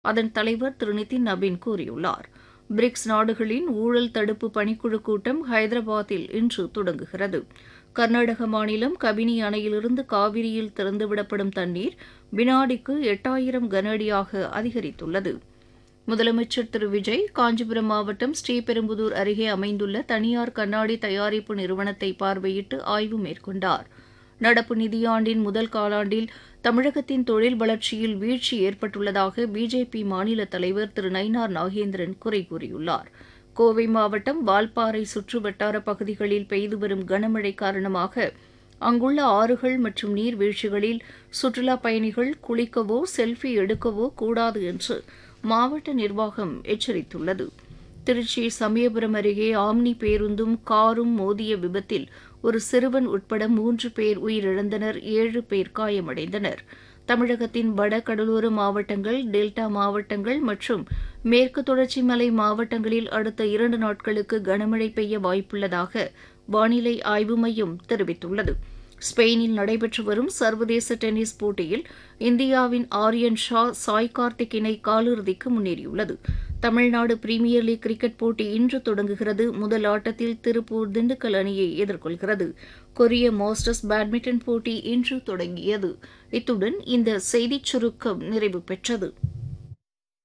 அதன் தலைவர் திரு நிதின் நபீன் கூறியுள்ளார் பிரிக்ஸ் நாடுகளின் ஊழல் தடுப்பு பணிக்குழு கூட்டம் ஹைதராபாத்தில் இன்று தொடங்குகிறது கர்நாடக மாநிலம் கபினி அணையிலிருந்து காவிரியில் திறந்துவிடப்படும் தண்ணீர் வினாடிக்கு எட்டாயிரம் கன அடியாக அதிகரித்துள்ளது முதலமைச்சர் திரு விஜய் காஞ்சிபுரம் மாவட்டம் ஸ்ரீபெரும்புதூர் அருகே அமைந்துள்ள தனியார் கண்ணாடி தயாரிப்பு நிறுவனத்தை பார்வையிட்டு ஆய்வு மேற்கொண்டார் நடப்பு நிதியாண்டின் முதல் காலாண்டில் தமிழகத்தின் தொழில் வளர்ச்சியில் வீழ்ச்சி ஏற்பட்டுள்ளதாக பிஜேபி மாநில தலைவர் திரு நயினார் நாகேந்திரன் குறை கூறியுள்ளார் கோவை மாவட்டம் வால்பாறை சுற்று வட்டார பகுதிகளில் பெய்து வரும் கனமழை காரணமாக அங்குள்ள ஆறுகள் மற்றும் நீர்வீழ்ச்சிகளில் சுற்றுலாப் பயணிகள் குளிக்கவோ செல்ஃபி எடுக்கவோ கூடாது என்று மாவட்ட நிர்வாகம் எச்சரித்துள்ளது திருச்சி சமயபுரம் அருகே ஆம்னி பேருந்தும் காரும் மோதிய விபத்தில் ஒரு சிறுவன் உட்பட மூன்று பேர் உயிரிழந்தனர் ஏழு பேர் காயமடைந்தனர் தமிழகத்தின் வட கடலோர மாவட்டங்கள் டெல்டா மாவட்டங்கள் மற்றும் மேற்கு தொடர்ச்சி மலை மாவட்டங்களில் அடுத்த இரண்டு நாட்களுக்கு கனமழை பெய்ய வாய்ப்புள்ளதாக வானிலை ஆய்வு மையம் தெரிவித்துள்ளது ஸ்பெயினில் நடைபெற்று வரும் சர்வதேச டென்னிஸ் போட்டியில் இந்தியாவின் ஆரியன் ஷா சாய் கார்த்திக் இணை காலிறுதிக்கு முன்னேறியுள்ளது தமிழ்நாடு பிரீமியர் லீக் கிரிக்கெட் போட்டி இன்று தொடங்குகிறது முதல் ஆட்டத்தில் திருப்பூர் திண்டுக்கல் அணியை எதிர்கொள்கிறது கொரிய மாஸ்டர்ஸ் பேட்மிண்டன் போட்டி இன்று தொடங்கியது இத்துடன் இந்த செய்திச் சுருக்கம் நிறைவு பெற்றது